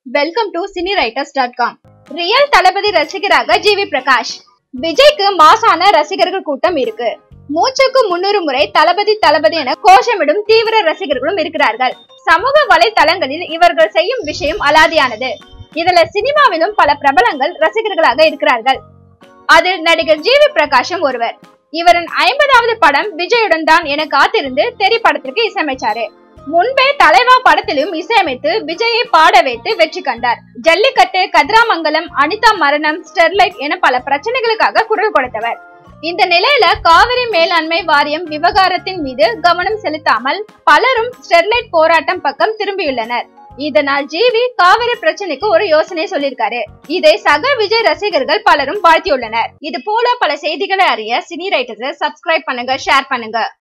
welcome to cine writers dot com real Thalapathy ரசிகராக GV Prakash விஜய்க்கு மாசான ரசிகர்கள் கூட்டம் இருக்கு மூச்சுக்கு முன்னூறு முறை தளபதி தளபதி என கோஷமிடும் தீவிர ரசிகர்களும் இருக்கிறார்கள் சமூக வலைதளங்களில் இவர்கள் செய்யும் விஷயம் அலாதியானது இதுல சினிமாவிலும் பல பிரபலங்கள் ரசிகர்களாக இருக்கிறார்கள் அதில் நடிகர் ஜிவி பிரகாஷும் ஒருவர் இவரின் ஐம்பதாவது படம் விஜயுடன் தான் என காத்திருந்து தெரி படத்திற்கு இசையமைச்சாரு முன்பே தலைவா படத்திலும் இசையமைத்து விஜயை பாட வைத்து வெற்றி கண்டார் ஜல்லிக்கட்டு கதிராமங்கலம் அனிதா மரணம் ஸ்டெர்லைட் என பல பிரச்சனைகளுக்காக குரல் கொடுத்தவர் இந்த நிலையில காவிரி மேலாண்மை வாரியம் விவகாரத்தின் மீது கவனம் செலுத்தாமல் பலரும் ஸ்டெர்லைட் போராட்டம் பக்கம் திரும்பியுள்ளனர் இதனால் ஜிவி காவிரி பிரச்சனைக்கு ஒரு யோசனை சொல்லியிருக்காரு இதை சக விஜய் ரசிகர்கள் பலரும் வாழ்த்தியுள்ளனர் இது போல பல செய்திகளை அறிய சினி ரைட்டர்ஸை சப்ஸ்கிரைப் பண்ணுங்க ஷேர் பண்ணுங்க